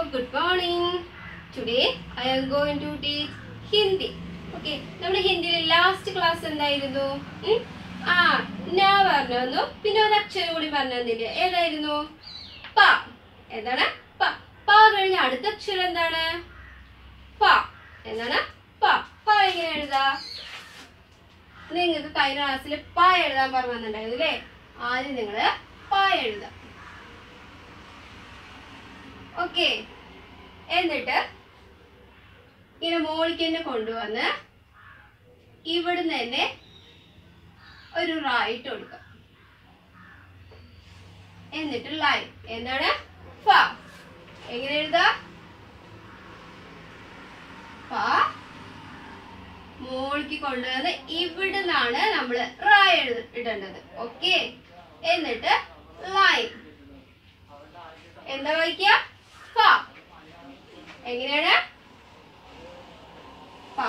good morning. Today I am going to teach Hindi. Okay നമ്മുടെ ഹിന്ദിയിൽ last class എന്തായിരുന്നു ഉം? ആ ഞാ പറഞ്ഞു തന്നു പിന്നെ ഒരു അക്ഷരം കൂടി പറഞ്ഞു തന്നില്ല ഏതായിരുന്നു പ എന്താണ് പ പ കഴിഞ്ഞ അടുത്ത അക്ഷരം എന്താണ് പ എന്താണ് പ പ എങ്ങനെ എഴുതാ നിങ്ങൾക്ക് കഴിഞ്ഞ ക്ലാസ്സിൽ പ എഴുതാൻ പറഞ്ഞു തന്നിട്ടുണ്ടായിരുന്നു അല്ലേ ആദ്യം നിങ്ങൾ പ എഴുതാം ഓക്കെ എന്നിട്ട് ഇങ്ങനെ മോളിക്ക് തന്നെ കൊണ്ടുവന്ന് ഇവിടുന്ന് തന്നെ ഒരു റൈറ്റ് കൊടുക്കാം എന്നിട്ട് ലൈൻ എന്താണ് ഫ എങ്ങനെ എഴുതാ ഫ മോളിക്ക് കൊണ്ടുവന്ന് ഇവിടുന്നാണ് നമ്മൾ റ എഴുത ഇടേണ്ടത് ഓക്കെ എന്നിട്ട് ലൈൻ എന്താ വായിക്കുക ഫ എങ്ങനെയാണ് ഫ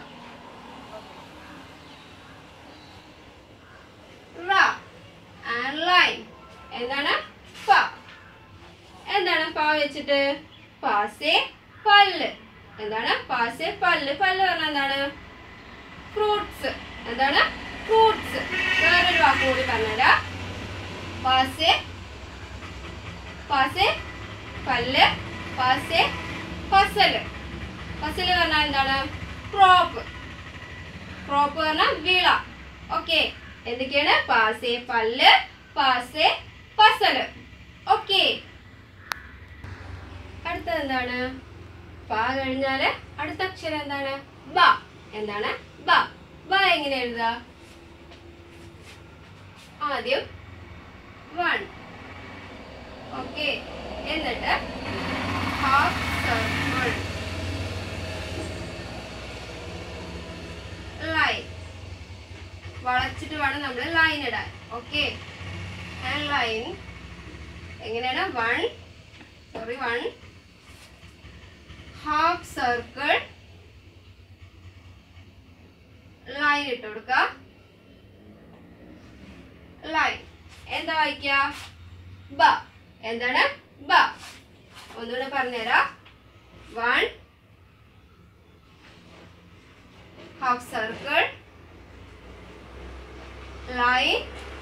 റ ആൻഡ് ലൈൻ എന്താണ് ഫ എന്താണ് ഫ വെച്ചിട്ട് പാസേ പല്ല് എന്താണ് പാസേ പല്ല് പല്ല് പറഞ്ഞാൽ എന്താണ് ഫ്രൂട്ട്സ് എന്താണ് ഫ്രൂട്ട്സ് വേറൊരു വാക്ക് കൂടി പറഞ്ഞുതരാം പാസേ പാസേ പല്ല് പാസേ ഫസല് ഫസല് പറഞ്ഞാൽ എന്താണ് ക്രോപ്പ് ക്രോപ്പ് പറഞ്ഞാൽ വിള ഓക്കെ എന്തൊക്കെയാണ് പാസേ പല്ല് പാസേ ഫസല് ഓക്കെ അടുത്തത് എന്താണ് പ കഴിഞ്ഞാല് അടുത്ത അക്ഷരം എന്താണ് ബ എന്താണ് ബ ബ എങ്ങനെ എഴുതാ ആദ്യം വൺ ഓക്കെ എന്നിട്ട് ഹാഫ് സർക്കിൾ ലൈൻ വളച്ചിട്ട് വേണം നമ്മൾ ലൈൻ ഇടാൻ ഓക്കെ ലൈൻ എങ്ങനെയാണ് one sorry one half circle line ഇട്ട് കൊടുക്ക ലൈൻ എന്താ വായിക്ക ബ എന്താണ് ബ ഒന്നുകൂടെ പറഞ്ഞുതരാം one half circle line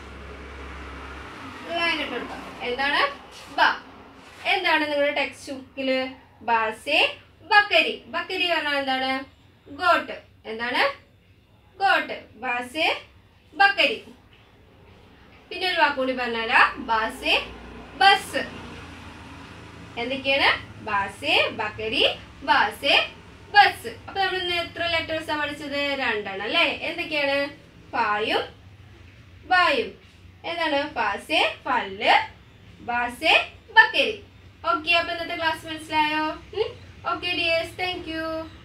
line ഇട്ട് കൊടുക്കാം എന്താണ് ബ എന്താണ് നിങ്ങളുടെ ടെക്സ്റ്റ് ബുക്കില് ബാസെ ബക്കരി ബക്കരി പറഞ്ഞാൽ എന്താണ് ഗോട്ട് എന്താണ് ഗോട്ട് ബാസെ ബക്കരി പിന്നെ ഒരു വാക്കുകൂടി പറഞ്ഞാലാ ബാസെ ബസ് എന്തൊക്കെയാണ് ബാസെ ബക്കരി ബാസെ ബസ് അപ്പൊ നമ്മൾ ഇന്ന് എത്ര ലെറ്റേഴ്സാ പഠിച്ചത് രണ്ടെണ്ണം അല്ലേ എന്തൊക്കെയാണ് പായും ബായും എന്താണ് പാസെ പല്ല് ബാസെ ബക്കരി ഓക്കെ അപ്പൊ ഇന്നത്തെ ക്ലാസ് മനസ്സിലായോ ഓക്കെ ഡിയേഴ്സ് താങ്ക് യു